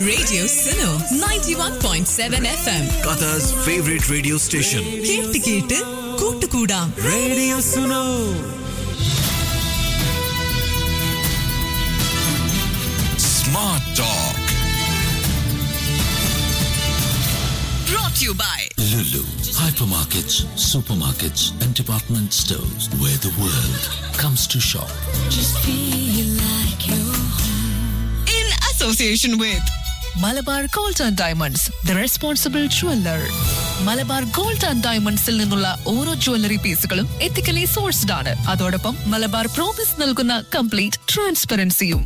Radio Suno 91.7 FM. Qatar's favorite radio station. കേട്ട് കേട്ട് കൂട്ടുകൂടാം Radio Suno. Smart Talk. brought to you by Lulu. Hypermarkets, supermarkets, and department stores where the world comes to shop. in association with Malabar gold and diamonds the responsible jeweller Malabar gold and ഡയമണ്ട്സിൽ നിന്നുള്ള ഓരോ jewellery പീസുകളും ethically sourced ആണ് അതോടൊപ്പം Malabar promise നൽകുന്ന complete ട്രാൻസ്പെറൻസിയും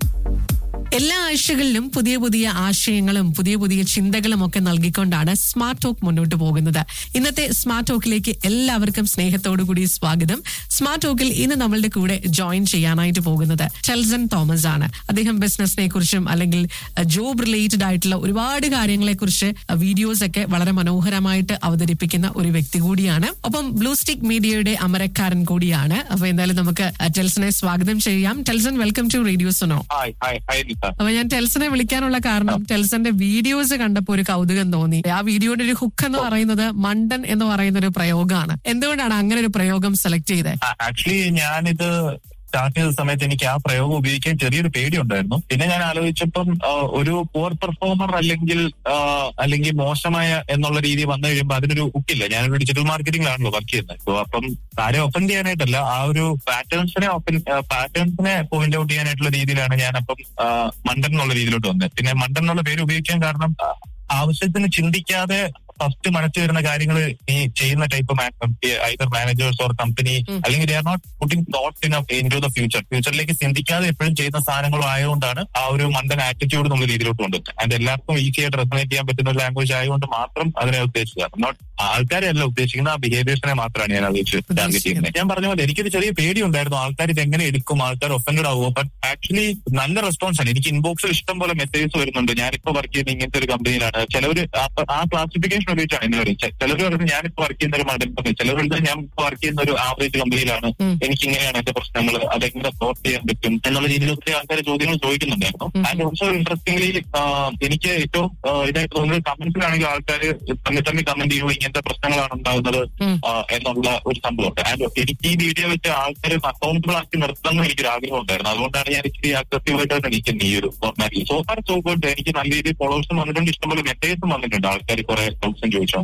എല്ലാ ആഴ്ചകളിലും പുതിയ പുതിയ ആശയങ്ങളും പുതിയ പുതിയ ചിന്തകളും ഒക്കെ നൽകിക്കൊണ്ടാണ് സ്മാർട്ട് ടോക്ക് മുന്നോട്ട് പോകുന്നത് ഇന്നത്തെ സ്മാർട്ട് ടോക്കിലേക്ക് എല്ലാവർക്കും സ്നേഹത്തോടു കൂടി സ്വാഗതം സ്മാർട്ട് ടോക്കിൽ ഇന്ന് നമ്മളുടെ കൂടെ ജോയിൻ ചെയ്യാനായിട്ട് പോകുന്നത് ടെൽസൺ തോമസ് ആണ് അദ്ദേഹം ബിസിനസിനെ കുറിച്ചും അല്ലെങ്കിൽ ജോബ് റിലേറ്റഡ് ആയിട്ടുള്ള ഒരുപാട് കാര്യങ്ങളെ കുറിച്ച് വീഡിയോസ് ഒക്കെ വളരെ മനോഹരമായിട്ട് അവതരിപ്പിക്കുന്ന ഒരു വ്യക്തി കൂടിയാണ് ഒപ്പം ബ്ലൂ സ്റ്റിക് മീഡിയയുടെ അമരക്കാരൻ കൂടിയാണ് അപ്പൊ എന്തായാലും നമുക്ക് ടെൽസനെ സ്വാഗതം ചെയ്യാം Telson welcome to radio Suno hi hi hi Nisa അപ്പൊ ഞാൻ ടെൽസനെ വിളിക്കാനുള്ള കാരണം ടെൽസന്റെ വീഡിയോസ് കണ്ടപ്പോ ഒരു കൗതുകം തോന്നി ആ വീഡിയോയുടെ ഒരു ഹുക്ക് എന്ന് പറയുന്നത് മണ്ടൻ എന്ന് പറയുന്ന ഒരു പ്രയോഗമാണ് എന്തുകൊണ്ടാണ് അങ്ങനെ ഒരു പ്രയോഗം സെലക്ട് ചെയ്തത് ആക്ച്വലി ഞാനിത് സ്റ്റാർട്ട് ചെയ്ത സമയത്ത് എനിക്ക് ആ പ്രയോഗം ഉപയോഗിക്കാൻ ചെറിയൊരു പേടി ഉണ്ടായിരുന്നു പിന്നെ ഞാൻ ആലോചിച്ചപ്പം ആ, ഒരു പുവർ പെർഫോമർ അല്ലെങ്കിൽ ആ, അല്ലെങ്കിൽ മോശമായ എന്നുള്ള രീതി വന്നു കഴിയുമ്പോൾ അതിനൊരു ഹുക്കില്ല ഞാനൊരു ഡിജിറ്റൽ മാർക്കറ്റിംഗിലാണല്ലോ വർക്ക് ചെയ്യുന്നത് So, അപ്പം ആരെ ഒപ്പൻ ചെയ്യാനായിട്ടല്ല ആ ഒരു പാറ്റേൺസിനെ ഒപ്പൻ പാറ്റേൺസിനെ പോയിന്റ് ഔട്ട് ചെയ്യാനായിട്ടുള്ള രീതിയിലാണ് ഞാൻ അപ്പം ആ, മണ്ടൻ എന്നുള്ള രീതിയിലോട്ട് വന്നത് പിന്നെ മണ്ടൻ എന്നുള്ള പേര് ഉപയോഗിക്കാൻ കാരണം ആ, ആവശ്യത്തിന് ചിന്തിക്കാതെ ഫസ്റ്റ് മനസ്സിൽ വരുന്ന കാര്യങ്ങൾ ഈ ചെയ്യുന്ന type either managers or company അല്ലെങ്കിൽ they are not putting thought in into the future ഫ്യൂച്ചറിലേക്ക് ചിന്തിക്കാതെ എപ്പോഴും ചെയ്യുന്ന സാധനങ്ങളും ആയതുകൊണ്ടാണ് ആ ഒരു മണ്ടൻ ആറ്റിറ്റ്യൂഡ് നമ്മൾ രീതിയിലോട്ട് കൊണ്ടുവരുന്നത് ആൻഡ് എല്ലാവർക്കും ഈസി ആയിട്ട് റെസനേറ്റ് ചെയ്യാൻ പറ്റുന്ന ഒരു ലാംഗ്വേജ് ആയതുകൊണ്ട് മാത്രം അതിനെ ഉദ്ദേശിച്ചത് നോട്ട് ആൾക്കാരെ അല്ല ഉദ്ദേശിക്കുന്നത് ആ ബിഹേവിയേഴ്സിനെ മാത്രമാണ് ഞാൻ ആലോചിച്ച് ടാർഗറ്റ് ചെയ്യുന്നത് ഞാൻ പറഞ്ഞ പോലെ എനിക്കൊരു ചെറിയ പേടി ഉണ്ടായിരുന്നു ആൾക്കാർ ഇത് എങ്ങനെ എടുക്കും ആൾക്കാർ ഒഫൻഡഡ് ആവുമോ ബട്ട് ആക്ച്വലി നല്ല റെസ്പോൺസ് ആണ് എനിക്ക് ഇൻബോക്സിൽ ഇഷ്ടം പോലെ മെസ്സേജസ് വരുന്നുണ്ട് ഞാനിപ്പോ വർക്ക് ചെയ്യുന്ന ഇങ്ങനത്തെ ഒരു കമ്പനിയിലാണ് ചിലവർ ആ ക്ലാസിഫിക്കേഷൻ ഉപയോഗിച്ചാണ് എന്നെ പറയും ചിലവർ പറയുന്നത് ഞാനിപ്പോ വർക്ക് ചെയ്യുന്ന ഒരു മണ്ടൻ കമ്പനി ചിലവർ ഞാൻ ഇപ്പോ വർക്ക് ചെയ്യുന്ന ഒരു ആവറേജ് കമ്പനിയിലാണ് എനിക്ക് ഇങ്ങനെയാണ് എന്റെ പ്രശ്നങ്ങൾ അതെങ്ങനെ സോർട്ട് ചെയ്യാൻ പറ്റും എന്നുള്ള രീതിയിൽ ഒത്തിരി ആൾക്കാർ ചോദ്യങ്ങൾ ചോദിക്കുന്നുണ്ടായിരുന്നു ആൻഡ് ഓൾസോ ഇൻട്രസ്റ്റിംഗ്ലി എനിക്ക് ഏറ്റവും ആ, ഇതായിട്ട് തോന്നുന്നത് കമന്റ്സിലാണെങ്കിൽ ആൾക്കാർ തമ്മിൽ തമ്മിൽ കമന്റ് ചെയ്യുമ്പോൾ ഇങ്ങനത്തെ പ്രശ്നങ്ങളാണ് ഉണ്ടാകുന്നത് ആ, എന്നുള്ള ഒരു സംഭവമുണ്ട് ആൻഡ് എനിക്ക് ഈ വീഡിയോ വെച്ച് ആൾക്കാർ അക്കൗണ്ടബിൾ ആക്കി നിർത്തണം എന്ന് എനിക്കൊരു ആഗ്രഹം ഉണ്ടായിരുന്നു അതുകൊണ്ടാണ് ഞാൻ ഇച്ചിരി അഗ്രസീവ് ആയിട്ടാണ് നിൽക്കുന്നത് ഈ ഒരു ഫോർമാറ്റിൽ സോ ഫാർ സോ ഗുഡ് എനിക്ക് നല്ല രീതിയിൽ ഫോളോവേഴ്സും വന്നിട്ടുണ്ട് ഇഷ്ടംപോലെ മെസ്സേജസും വന്നിട്ടുണ്ട് ആൾക്കാർ കുറെ ഡൗട്ട്സും ചോദിച്ചുകൊണ്ട്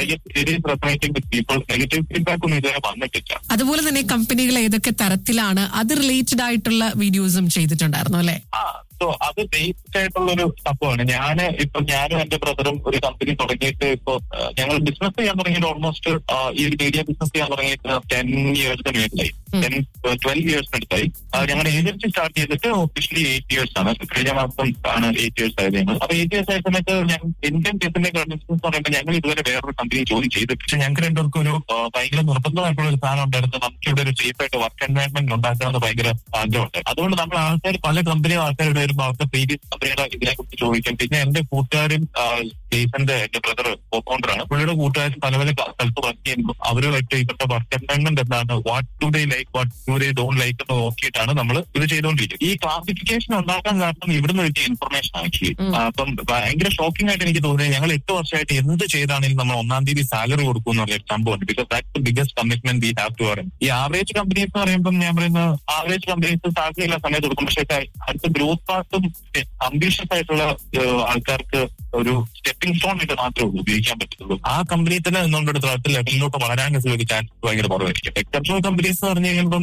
പീപ്പിൾ നെഗറ്റീവ് ഫീഡ്ബാക്ക് ഒന്നും ഇതുവരെ വന്നിട്ടില്ല അതുപോലെ തന്നെ കമ്പനികൾ ഏതൊക്കെ തരത്തിലാണ് അത് റിലേറ്റഡ് ആയിട്ടുള്ള വീഡിയോസും ചെയ്തിട്ടുണ്ടായിരുന്നു അല്ലെ ആ സോ അത് ബേസ്ഡ് ആയിട്ടുള്ള ഒരു സംഭവമാണ് ഞാൻ ഇപ്പൊ ഞാനും എന്റെ ബ്രദറും ഒരു കമ്പനി തുടങ്ങിയിട്ട് ഇപ്പൊ ആ, ഞങ്ങൾ ബിസിനസ് ചെയ്യാൻ തുടങ്ങിയിട്ട് ഓൾമോസ്റ്റ് ഈ ഒരു മീഡിയ ബിസിനസ് ചെയ്യാൻ തുടങ്ങിയിട്ട് ടെൻ ഇയേഴ്സിന് മേളിലായി ടെൻ ട്വൽവ് ഇയേഴ്സിന് അടുത്തായി ഞങ്ങളുടെ ഏജൻസി സ്റ്റാർട്ട് ചെയ്തിട്ട് ഒഫീഷ്യലി എയ്റ്റ് ഇയേഴ്സ് ആണ് കഴിഞ്ഞ മാസം ആണ് എയ്റ്റ് ഇയേഴ്സ് ആയത് ഞങ്ങൾ അപ്പൊ എയ്റ്റ് ഇയേഴ്സ് ആയ സമയത്ത് ഞാൻ ഇന്ത്യൻ ബിസിനസ് ബിസിനസ് പറയുമ്പോൾ ഞങ്ങൾ ഇതുവരെ വേറൊരു കമ്പനി ജോലി ചെയ്തു പക്ഷെ ഞങ്ങൾക്ക് രണ്ടുപേർക്കും ഒരു ആ, ഭയങ്കര നിർബന്ധമായിട്ടുള്ള ഒരു സാധനം ഉണ്ടായിരുന്നു നമുക്ക് ഇവിടെ ഒരു സേഫ് ആയിട്ട് വർക്ക് എൻവയോൺമെന്റ് ഉണ്ടാക്കണമെന്ന് ഭയങ്കര ആഗ്രഹമുണ്ട് അതുകൊണ്ട് നമ്മൾ ആൾക്കാർ പല കമ്പനി ആൾക്കാർ വരുമ്പോൾ അവർക്ക് പ്രീവിയസ് കമ്പനിയുടെ ഇതിനെ കുറിച്ച് ചോദിക്കും പിന്നെ എന്റെ കൂട്ടുകാരും ജെയ്സന്റെ എന്റെ ബ്രദർ ആണ് പുള്ളിയുടെ കൂട്ടുകാർ പല പല സ്ഥലത്ത് വർക്ക് ചെയ്യുമ്പോൾ അവരുമായിട്ട് ഇവരുടെ വർക്ക് എൻവയോൺമെന്റ് എന്താണ് what do they like what do they don't like എന്ന് നോക്കിയിട്ടാണ് നമ്മൾ ഇത് ചെയ്തുകൊണ്ടിരിക്കുന്നത് ഈ ക്ലാസിഫിക്കേഷൻ ഉണ്ടാക്കാൻ കാരണം ഇവിടുന്ന് കിട്ടിയ ഇൻഫർമേഷൻ ആക്ച്വലി അപ്പം ഭയങ്കര ഷോക്കിംഗ് ആയിട്ട് എനിക്ക് തോന്നിയത് ഞങ്ങൾ എട്ട് വർഷമായിട്ട് എന്ത് ചെയ്താണെങ്കിലും നമ്മൾ ഒന്നാം തീയതി സാലറി കൊടുക്കും എന്ന് പറഞ്ഞ സംഭവമുണ്ട് because that the biggest commitment we have to പറയും ഈ ആവറേജ് കമ്പനീസ് എന്ന് പറയുമ്പോൾ ഞാൻ പറയുന്ന ആവറേജ് കമ്പനീസ് സാലറി എല്ലാ സമയത്ത് കൊടുക്കും പക്ഷേ അടുത്ത ഗ്രോത്ത് പാർട്ടും അംബീഷ്യസ് ആയിട്ടുള്ള ഏഹ്, ആൾക്കാർക്ക് ഒരു സ്റ്റെപ്പിംഗ് സ്റ്റോൺ ആയിട്ട് മാത്രമേ ഉള്ളൂ ഉപയോഗിക്കാൻ പറ്റുള്ളൂ ആ കമ്പനി തന്നെ നിന്നുകൊണ്ട് അടുത്ത ലെവലിലോട്ട് വളരാൻ ഒരു ചാൻസ് ഭയങ്കര കുറവായിരിക്കും എക്സെപ്ഷണൽ കമ്പനീസ് എന്ന് പറഞ്ഞു കഴിയുമ്പം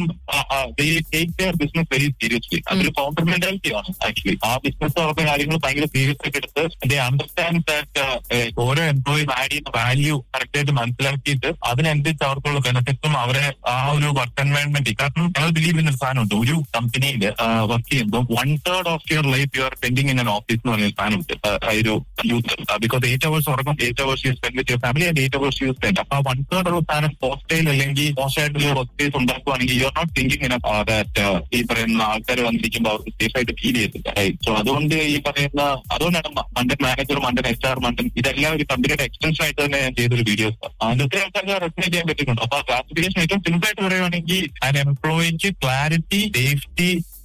take their business very seriously അതൊരു കൗണ്ടർ മെന്റാലിറ്റി ആണ് ആക്ച്വലി ആ ബിസിനസ് പറഞ്ഞ കാര്യങ്ങൾ ഭയങ്കര സീരിയസ് ആയിട്ട് എടുത്ത് ദേ അണ്ടർസ്റ്റാൻഡ് ദാറ്റ് ഓരോ എംപ്ലോയിയും ആഡ് ചെയ്യുന്ന വാല്യൂ കറക്റ്റ് ആയിട്ട് മനസ്സിലാക്കിയിട്ട് അതിനനുസരിച്ച് അവർക്കുള്ള ബെനിഫിറ്റ്സും അവരെ ആ ഒരു വർക്ക് എൻവയോൺമെന്റ് കാരണം ഞങ്ങൾ ബിലീവ് ചെയ്യുന്ന ഒരു സാധനമുണ്ട് ഒരു കമ്പനിയിൽ വർക്ക് ചെയ്യുമ്പോൾ one third of your life you are spending in an office എന്ന് പറഞ്ഞ സാധനമുണ്ട് ആ, ആ ഒരു യൂത്ത് ബിക്കോസ് എയ്റ്റ് അവേഴ്സ് ഉറങ്ങും eight hours you spend with your family and eight hours you spend അപ്പൊ വൺ തേർഡ് ഉള്ള സാധനം ഹോസ്റ്റൈൽ അല്ലെങ്കിൽ മോശമായിട്ടുള്ള വർക്ക് സ്പേസ് ഉണ്ടാക്കുവാണെങ്കിൽ you are not thinking in that ഈ പറയുന്ന ആൾക്കാർ വന്നിരിക്കുമ്പോൾ അവർക്ക് സേഫ് ആയിട്ട് ഫീൽ ചെയ്തില്ല സോ അതുകൊണ്ട് ഈ പറയുന്ന അതുകൊണ്ടാണ് മ- മണ്ടൻ മാനേജർ മണ്ടൻ എച്ച് ആർ മണ്ടൻ ഇതെല്ലാം ഒരു കമ്പനിയുടെ എക്സ്റ്റൻഷൻ ആയിട്ട് തന്നെ ഞാൻ ചെയ്തൊരു വീഡിയോസ് അതിന്റെ ഒത്തിരി ആൾക്കാർക്ക് റെസ്പോണ്ട് ചെയ്യാൻ പറ്റുന്നുണ്ട് അപ്പൊ ക്ലാസിഫിക്കേഷൻ ഏറ്റവും സിമ്പിൾ ആയിട്ട് പറയുവാണെങ്കിൽ ആൻ എംപ്ലോയിക്ക് ക്ലാരിറ്റി സേഫ്റ്റി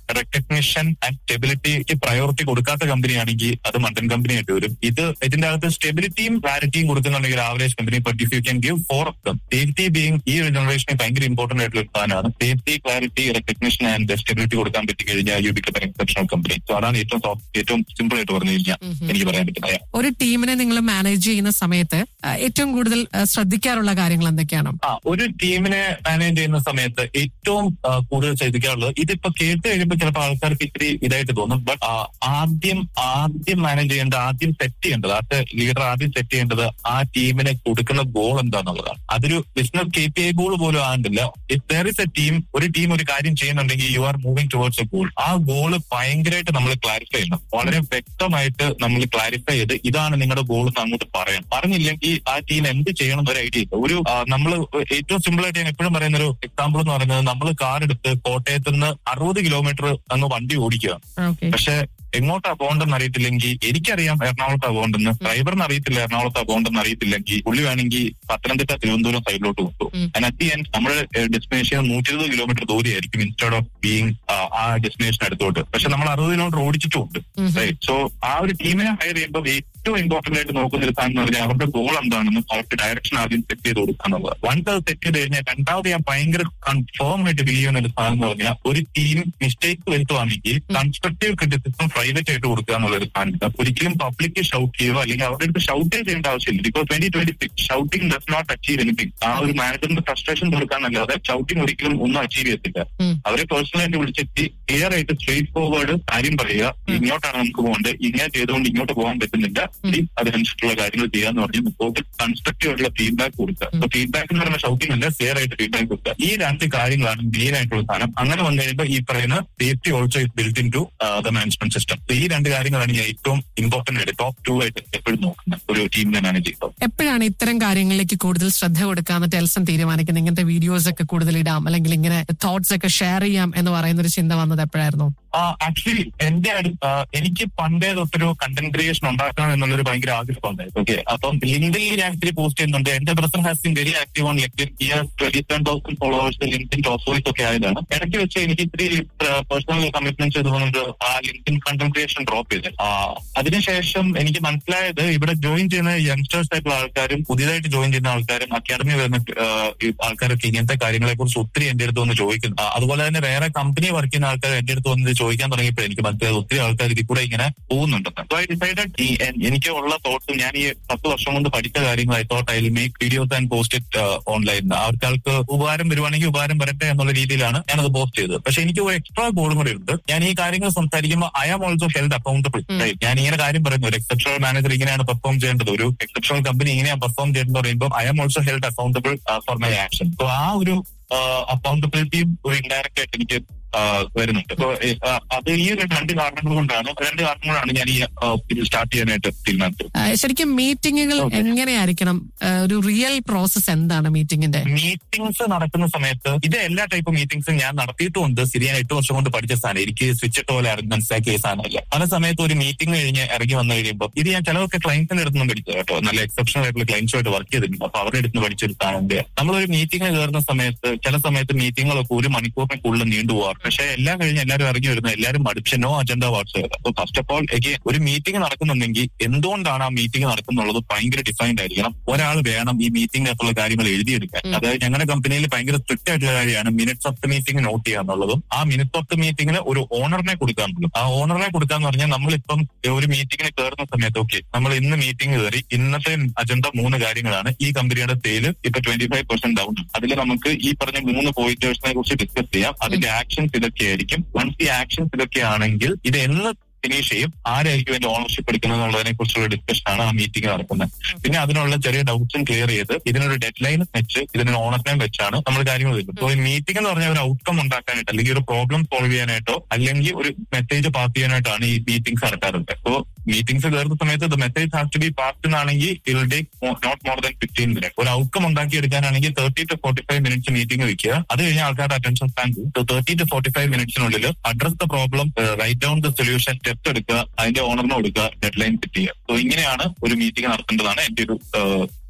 റെക്കഗ്നിഷൻ ആൻഡ് സ്റ്റെബിലിറ്റിക്ക് പ്രയോറിറ്റി കൊടുക്കാത്ത കമ്പനിയാണെങ്കിൽ അത് മണ്ടൻ കമ്പനി ആയിട്ട് വരും ഇത് ഇതിന്റെ അകത്ത് സ്റ്റെബിലിറ്റിയും ക്ലാരിറ്റിയും കൊടുക്കുന്നുണ്ടെങ്കിൽ average company but if you can give four of them safety being ഈ ഒരു ജനറേഷന് ഭയങ്കര ഇമ്പോർട്ടന്റ് ആയിട്ടുള്ള ഒരു സാധനമാണ് safety clarity recognition and stability കൊടുക്കാൻ പറ്റി കഴിഞ്ഞാൽ you become exceptional company so അതാണ് ഏറ്റവും soft- ഏറ്റവും സിമ്പിൾ ആയിട്ട് പറഞ്ഞു കഴിഞ്ഞാൽ എനിക്ക് പറയാൻ പറ്റുന്നത് ഒരു ടീമിനെ നിങ്ങൾ മാനേജ് ചെയ്യുന്ന സമയത്ത് ആ, ഏറ്റവും കൂടുതൽ ആ, ശ്രദ്ധിക്കാറുള്ള കാര്യങ്ങൾ എന്തൊക്കെയാണ് ആ ഒരു ടീമിനെ മാനേജ് ചെയ്യുന്ന സമയത്ത് ഏറ്റവും ആ, കൂടുതൽ ശ്രദ്ധിക്കാറുള്ളത് ഇതിപ്പോ കേട്ട് കഴിയുമ്പോൾ ചിലപ്പോൾ ആൾക്കാർക്ക് ഇത്തിരി ഇതായിട്ട് തോന്നും ബട്ട് ആദ്യം ആദ്യം മാനേജ് ചെയ്യേണ്ടത് ആദ്യം സെറ്റ് ചെയ്യേണ്ടത് അത് ലീഡർ ആദ്യം സെറ്റ് ചെയ്യേണ്ടത് ആ ടീമിനെ കൊടുക്കുന്ന ഗോൾ എന്താണെന്നുള്ളതാണ് അതൊരു business K P I goal പോലും ആകണ്ടില്ല if there is a team ഒരു ടീം ഒരു കാര്യം ചെയ്യുന്നുണ്ടെങ്കിൽ you are moving towards a goal ആ ഗോള് ഭയങ്കരമായിട്ട് നമ്മൾ ക്ലാരിഫൈ ചെയ്യണം വളരെ വ്യക്തമായിട്ട് നമ്മൾ ക്ലാരിഫൈ ചെയ്ത് ഇതാണ് നിങ്ങളുടെ ഗോൾ എന്ന് അങ്ങോട്ട് പറയാം പറഞ്ഞില്ലെങ്കിൽ ആ ടീം എന്ത് ചെയ്യണം എന്നൊരു ഐഡിയ ഇല്ല ഒരു നമ്മൾ ഏറ്റവും സിമ്പിൾ ആയിട്ട് ഞാൻ എപ്പോഴും പറയുന്ന ഒരു എക്സാമ്പിൾ എന്ന് പറയുന്നത് നമ്മൾ കാർ എടുത്ത് കോട്ടയത്ത് നിന്ന് അറുപത് കിലോമീറ്റർ അങ്ങ് വണ്ടി ഓടിക്കുക ഓക്കെ പക്ഷെ എങ്ങോട്ടാ പോകണ്ടെന്ന് അറിയത്തില്ലെങ്കിൽ എനിക്കറിയാം എറണാകുളത്താ പോകണ്ടെന്ന് ഡ്രൈവറിന് അറിയത്തില്ല എറണാകുളത്താ പോകണ്ടെന്ന് അറിയത്തില്ലെങ്കിൽ പുള്ളി വേണമെങ്കിൽ പത്തനംതിട്ട തിരുവനന്തപുരം സൈഡിലോട്ട് കൊണ്ടുപോകും ഉം. അതിന് അറ്റ് എൻഡ് നമ്മുടെ ഡെസ്റ്റിനേഷൻ നൂറ്റി ഇരുപത് കിലോമീറ്റർ ദൂരെയായിരിക്കും ഇൻസ്റ്റെഡ് ഓഫ് ബീങ് ആ ഡെസ്റ്റിനേഷൻ അടുത്തോട്ട് പക്ഷെ നമ്മൾ അറുപത് കിലോമീറ്റർ ഓടിച്ചിട്ടുണ്ട് സോ ആ ഒരു ടീമിനെ ഹയർ ചെയ്യുമ്പോൾ ഏറ്റവും ഇമ്പോർട്ടന്റ് ആയിട്ട് നോക്കുന്ന ഒരു സാധനം എന്ന് പറഞ്ഞാൽ അവരുടെ ഗോൾ എന്താണെന്നും അവർക്ക് ഡയറക്ഷൻ ആദ്യം സെറ്റ് ചെയ്ത് കൊടുക്കുക എന്നുള്ളത് വൺസ് അത് സെറ്റ് ചെയ്ത് കഴിഞ്ഞാൽ രണ്ടാമത് ഞാൻ ഭയങ്കര കൺഫേം ആയിട്ട് ബിലീവ് ചെയ്യുന്ന ഒരു സാധനം എന്ന് പറഞ്ഞാൽ ഒരു ടീം മിസ്റ്റേക്ക് വരുത്തുവാണെങ്കിൽ കൺസ്ട്രക്റ്റീവ് ക്രിറ്റിസിസം പ്രൈവറ്റ് ആയിട്ട് കൊടുക്കുക എന്നുള്ള ഒരു സാധനം ഒരിക്കലും പബ്ലിക് ഷൗട്ട് ചെയ്യുകയോ അല്ലെങ്കിൽ അവരുടെ അടുത്ത് ഷൗട്ട് ചെയ്യേണ്ട ആവശ്യമില്ല because twenty twenty six shouting does not achieve anything ആ ഒരു മാനേജറിന്റെ ഫ്രസ്ട്രേഷൻ കൊടുക്കാന്നല്ലാതെ ഷൗട്ടിംഗ് ഒരിക്കലും ഒന്നും അച്ചീവ് ചെയ്യത്തില്ല ഉം. അവരെ പേഴ്സണലായിട്ട് വിളിച്ചിട്ട് ക്ലിയർ ആയിട്ട് സ്ട്രേറ്റ് ഫോർവേഡ് കാര്യം പറയുക ഇങ്ങോട്ടാണ് നമുക്ക് പോകേണ്ടത് ഇങ്ങനെ ചെയ്തുകൊണ്ട് ഇങ്ങോട്ട് പോകാൻ പറ്റുന്നില്ല ഇനി അതിനനുസരിച്ചുള്ള കാര്യങ്ങൾ ചെയ്യാന്ന് പറഞ്ഞ് മുമ്പോട്ട് കൺസ്ട്രക്റ്റീവ് ആയിട്ടുള്ള ഫീഡ്ബാക്ക് കൊടുക്കുക അപ്പൊ ഫീഡ്ബാക്ക് എന്ന് പറയുന്ന ഷൗട്ടിംഗ് അല്ല ക്ലിയർ ആയിട്ട് ഫീഡ്ബാക്ക് കൊടുക്കുക ഈ രണ്ട് കാര്യങ്ങളാണ് മെയിൻ ആയിട്ടുള്ള സാധനം അങ്ങനെ വന്നു കഴിയുമ്പോൾ ഈ പറയുന്ന safety also is built into the management system ഈ രണ്ട് കാര്യങ്ങളാണ് ഞാൻ ഏറ്റവും ഇമ്പോർട്ടന്റ് ആയിട്ട് ടോപ്പ് ടു ആയിട്ട് എപ്പോഴും നോക്കുന്നത് ഒരു ടീമിനെ മാനേജ് ചെയ്യുമ്പോൾ എപ്പോഴാണ് ഇത്തരം കാര്യങ്ങളിലേക്ക് കൂടുതൽ ശ്രദ്ധ കൊടുക്കാന്ന് ടെൽസൺ തീരുമാനിക്കുന്നത് ഇങ്ങനത്തെ വീഡിയോസ് ഒക്കെ കൂടുതൽ ഇടാം അല്ലെങ്കിൽ ഇങ്ങനെ തോട്ട്സ് ഒക്കെ ഷെയർ ചെയ്യാം എന്ന് പറയുന്ന ഒരു ചിന്ത വന്നത് എപ്പോഴായിരുന്നു ആക്ച്വലി എന്റെ അടു- ആ, എനിക്ക് പണ്ടേ തൊട്ടൊരു കണ്ടന്റ് ക്രിയേഷൻ ഉണ്ടാക്കണം എന്നുള്ളൊരു ഭയങ്കര ആഗ്രഹം ഉണ്ടായിരുന്നു ഓക്കെ അപ്പം ലിങ്ക്ഡിൽ ഞാൻ ഇത്തിരി പോസ്റ്റ് ചെയ്യുന്നുണ്ട് എന്റെ brother has been very active on LinkedIn twenty seven thousand followers LinkedIn top voice ഒക്കെ ആയതാണ് ഇടയ്ക്ക് വെച്ച് എനിക്ക് ഇത്തിരി പേഴ്സണൽ കമ്മിറ്റ്മെന്റ് ചെയ്തുകൊണ്ട് ആ ലിങ്ക്ഡിൻ കണ്ടന്റ് ക്രിയേഷൻ ഡ്രോപ്പ് ചെയ്ത് ആ, അതിനുശേഷം എനിക്ക് മനസ്സിലായത് ഇവിടെ ജോയിൻ ചെയ്യുന്ന യങ്സ്റ്റേഴ്സ് ആയിട്ടുള്ള ആൾക്കാരും പുതിയതായിട്ട് ജോയിൻ ചെയ്യുന്ന ആൾക്കാരും അക്കാഡമി വരുന്ന ആ, ഈ ആൾക്കാരൊക്കെ ഇങ്ങനത്തെ കാര്യങ്ങളെ കുറിച്ച് ഒത്തിരി എന്റെ അടുത്ത് വന്ന് ചോദിക്കുന്നു ആ, അതുപോലെ തന്നെ വേറെ കമ്പനി വർക്ക് ചെയ്യുന്ന ആൾക്കാർ എന്റെ അടുത്ത് വന്ന് ഇത് ചോദിക്കാൻ തുടങ്ങിയപ്പോൾ എനിക്ക് മനസ്സിലായത് ഒത്തിരി ആൾക്കാർ ഇതിൽ കൂടെ ഇങ്ങനെ പോകുന്നുണ്ടെന്ന് സോ ഐ ഡിസൈഡഡ് ഈ എൻ- എനിക്ക് ഉള്ള തോട്ട്സും ഞാൻ ഈ പത്ത് വർഷം കൊണ്ട് പഠിച്ച കാര്യങ്ങൾ I thought I make videos and post it online ആൾക്കാർക്ക് ഉപകാരം വരുവാണെങ്കിൽ ഉപകാരം വരട്ടെ എന്നുള്ള രീതിയിലാണ് ഞാനത് പോസ്റ്റ് ചെയ്തത് പക്ഷെ എനിക്ക് ഒരു എക്സ്ട്രാ ഗോളും കൂടി ഉണ്ട് ഞാൻ ഈ കാര്യങ്ങൾ സംസാരിക്കുമ്പോൾ I am also held accountable ഞാൻ ഇങ്ങനെ കാര്യം പറയുന്നു ഒരു എക്സെപ്ഷണൽ മാനേജർ ഇങ്ങനെയാണ് പെർഫോം ചെയ്യേണ്ടത് ഒരു എക്സെപ്ഷണൽ കമ്പനി ഇങ്ങനെയാണ് പെർഫോം ചെയ്യേണ്ടത് പറയുമ്പോൾ I am also held accountable for my action so ആ ഒരു അക്കൗണ്ടബിലിറ്റിയും ഒരു ഇൻഡയറക്റ്റ് ആയിട്ട് എനിക്ക് ആ, വരുന്നുണ്ട് അപ്പൊ അത് ഈ ഒരു രണ്ട് കാരണങ്ങൾ കൊണ്ടാണ് രണ്ട് കാരണങ്ങളാണ് ഞാൻ ഈ ആ, ഇത് സ്റ്റാർട്ട് ചെയ്യാനായിട്ട് തീരുമാനിച്ചത് ആ, ശരിക്കും മീറ്റിങ്ങുകൾ Okay. എങ്ങനെയായിരിക്കണം ആ, ഒരു റിയൽ പ്രോസസ് എന്താണ് മീറ്റിംഗിന്റെ മീറ്റിംഗ്സ് നടക്കുന്ന സമയത്ത് ഇത് എല്ലാ ടൈപ്പ് മീറ്റിംഗ്സും ഞാൻ നടത്തിയിട്ടുമുണ്ട് ശരി ഞാൻ എട്ട് വർഷം കൊണ്ട് പഠിച്ച സാധനം എനിക്ക് സ്വിച്ച് ഇട്ട പോലെ അറിഞ്ഞ് മനസ്സിലാക്കിയ സാധനമല്ല പല സമയത്ത് ഒരു മീറ്റിംഗ് കഴിഞ്ഞ് ഇറങ്ങി വന്നു കഴിയുമ്പോൾ ഇത് ഞാൻ ചിലതൊക്കെ ക്ലയൻസിന്റെ അടുത്ത് നിന്ന് പഠിച്ചത് കേട്ടോ നല്ല എക്സെപ്ഷണൽ ആയിട്ടുള്ള ക്ലയൻസുമായിട്ട് വർക്ക് ചെയ്തിട്ടുണ്ട് അപ്പൊ അവരുടെ അടുത്ത് നിന്ന് പഠിച്ചൊരു സാധനമുണ്ട് നമ്മളൊരു മീറ്റിംഗിന് കയറുന്ന സമയത്ത് ചില സമയത്ത് മീറ്റിങ്ങുകളൊക്കെ ഒരു മണിക്കൂറിനുള്ളിൽ നീണ്ടു പോകാറ് പക്ഷെ എല്ലാം കഴിഞ്ഞ് എല്ലാവരും ഇറങ്ങി വരുന്നു എല്ലാവരും മടുപ്പിച്ച നോ അജണ്ട വാട്സ് അപ്പൊ ഫസ്റ്റ് ഓഫ് ഓൾ എനിക്ക് ഒരു മീറ്റിംഗ് നടക്കുന്നുണ്ടെങ്കിൽ എന്തുകൊണ്ടാണ് ആ മീറ്റിംഗ് നടക്കുന്നുള്ളത് ഭയങ്കര ഡിഫൈൻഡ് ആയിരിക്കണം ഒരാൾ വേണം ഈ മീറ്റിംഗിനകത്തുള്ള കാര്യങ്ങൾ എഴുതിയെടുക്കാൻ അതായത് ഞങ്ങളുടെ കമ്പനിയിൽ ഭയങ്കര സ്ട്രിക്റ്റ് ആയിട്ടുള്ള കാര്യമാണ് minutes of the meeting note ചെയ്യുക എന്നുള്ളതും ആ മിനിറ്റ്സ് ഓഫ് ദ മീറ്റിംഗിന് ഒരു ഓണറിനെ കൊടുക്കുക എന്നുള്ളതും ആ ഓണറിനെ കൊടുക്കുക എന്ന് പറഞ്ഞാൽ നമ്മളിപ്പം ഒരു മീറ്റിംഗിന് കയറുന്ന സമയത്ത് ഓക്കെ നമ്മൾ ഇന്ന് മീറ്റിംഗ് കയറി ഇന്നത്തെ അജണ്ട മൂന്ന് കാര്യങ്ങളാണ് ഈ കമ്പനിയുടെ സെയില് ഇപ്പൊ ട്വന്റി ഫൈവ് പെർസെന്റ് ഡൗൺ അതിൽ നമുക്ക് ഈ പറഞ്ഞ മൂന്ന് പോയിന്റേഴ്സിനെ കുറിച്ച് ഡിസ്കസ് ചെയ്യാം അതിന്റെ ആക്ഷൻസ് ഇതൊക്കെയായിരിക്കും വൺസ് ഈ ആക്ഷൻസ് ഇതൊക്കെയാണെങ്കിൽ ഇത് എന്ന് ഫിനിഷ് ചെയ്യും ആരായിരിക്കും എന്റെ ഓണർഷിപ്പ് എടുക്കുന്നത് എന്നുള്ളതിനെ കുറിച്ചുള്ള ഡിസ്കഷൻ ആണ് ആ മീറ്റിംഗ് നടക്കുന്നത് പിന്നെ അതിനുള്ള ചെറിയ ഡൗട്ട്സും ക്ലിയർ ചെയ്ത് ഇതിനൊരു ഡെഡ് ലൈൻ വെച്ച് ഇതിനൊരു ഓണറിനെയും വെച്ചാണ് നമ്മൾ കാര്യങ്ങൾ വരുന്നത് സോ ഈ മീറ്റിംഗ് എന്ന് പറഞ്ഞാൽ ഒരു ഔട്ട്കം ഉണ്ടാക്കാനായിട്ട് അല്ലെങ്കിൽ ഒരു പ്രോബ്ലം സോൾവ് ചെയ്യാനായിട്ടോ അല്ലെങ്കിൽ ഒരു മെസ്സേജ് പാസ് ചെയ്യാനായിട്ടാണ് ഈ മീറ്റിംഗ്സ് നടക്കാറുണ്ട് സോ മീറ്റിംഗ്സ് കയറുന്ന സമയത്ത് the message has to be passed എന്നാണെങ്കിൽ it'll take not more than fifteen minute ഒരു ഔട്ട്കം ഉണ്ടാക്കി എടുക്കാനാണെങ്കിൽ thirty to forty five minutes meeting വെക്കുക അത് കഴിഞ്ഞാൽ ആൾക്കാരുടെ attention span thirty to forty five മിനിറ്റ്സിനുള്ളിൽ address the problem write down the solution step എടുക്കുക അതിന്റെ ഓണറിന് കൊടുക്കുക ഡെഡ് ലൈൻ സെറ്റ് ചെയ്യുക സോ ഇങ്ങനെയാണ് ഒരു മീറ്റിംഗ് നടത്തേണ്ടതാണ് എന്റെ ഒരു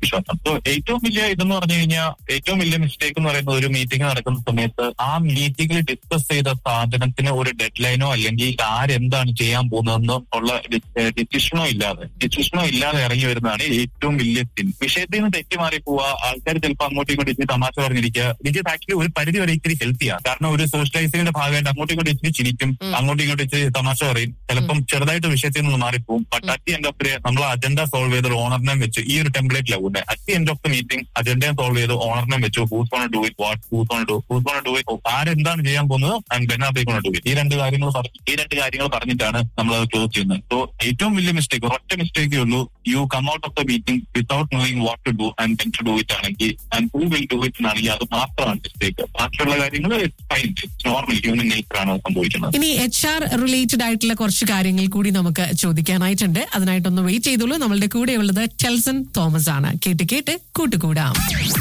വിശ്വാസം സോ ഏറ്റവും വലിയ ഇതെന്ന് പറഞ്ഞു കഴിഞ്ഞാൽ ഏറ്റവും വലിയ മിസ്റ്റേക്ക് എന്ന് പറയുന്നത് ഒരു മീറ്റിംഗ് നടക്കുന്ന സമയത്ത് ആ മീറ്റിംഗിൽ ഡിസ്കസ് ചെയ്ത സാധനത്തിന് ഒരു ഡെഡ് ലൈനോ അല്ലെങ്കിൽ ആരെന്താണ് ചെയ്യാൻ പോകുന്നതെന്നോ ഉള്ള ഡിസിഷനോ ഇല്ലാതെ ഡിസിഷനോ ഇല്ലാതെ ഇറങ്ങി വരുന്നതാണ് ഏറ്റവും വലിയ സിൻ വിഷയത്തിൽ നിന്ന് തെറ്റി മാറി പോവുക ആൾക്കാർ ചിലപ്പോൾ അങ്ങോട്ടും ഇങ്ങോട്ടും ഇച്ചിരി തമാശ പറഞ്ഞിരിക്കുക എനിക്ക് ആക്ച്വലി ഒരു പരിധി വരെ ഇത്തിരി ഹെൽത്തിയാണ് കാരണം ഒരു സോഷ്യലൈസിംഗിന്റെ ഭാഗമായിട്ട് അങ്ങോട്ടും ഇങ്ങോട്ടും ഇച്ചിരി ചിരിക്കും അങ്ങോട്ടും ഇങ്ങോട്ടും ഇച്ചിരി തമാശ പറയും ചിലപ്പം ചെറുതായിട്ട് വിഷയത്തിൽ നിന്ന് മാറിപ്പോവും but at the end of the നമ്മൾ അജണ്ട സോൾവ് ചെയ്ത് ഓണറിനെ വെച്ച് ഈ ഒരു ടെംപ്ലേറ്റിലാണ് ഉണ്ട് at the end of the meeting അജണ്ടയും സോൾവ് ചെയ്ത് ഓണറിനെ വെച്ചു who's on do it what who's on do who's on do it ആരെന്താണ് ചെയ്യാൻ പോകുന്നത് ആൻഡ് ബെനാബേക്ക് ഡു ഇറ്റ് ഈ രണ്ട് കാര്യങ്ങൾ പറഞ്ഞു ഈ രണ്ട് കാര്യങ്ങൾ പറഞ്ഞിട്ടാണ് നമ്മൾ അത് ക്ലോസ് ചെയ്യുന്നത് സോ ഏറ്റവും വലിയ മിസ്റ്റേക്ക് ഒറ്റ മിസ്റ്റേക്കേ ഉള്ളൂ you come out of the meeting without knowing what to do and when to do it ആണെങ്കിൽ and who will do it ആണെങ്കിൽ അത് മാത്രമാണ് മിസ്റ്റേക്ക് ബാക്കിയുള്ള കാര്യങ്ങൾ ഫൈൻ നോർമൽ ഹ്യൂമൻ നേച്ചർ ആണ് സംഭവിക്കുന്നത് ഇനി എച്ച് ആർ റിലേറ്റഡ് ആയിട്ടുള്ള കുറച്ച് കാര്യങ്ങൾ കൂടി നമുക്ക് ചോദിക്കാനായിട്ടുണ്ട് അതിനായിട്ടൊന്ന് വെയിറ്റ് ചെയ്തോളൂ നമ്മളുടെ കൂടെയുള്ളത് ടെൽസൺ തോമസ് ആണ് കേട്ട് കേട്ട് കൂട്ടുകൂടാം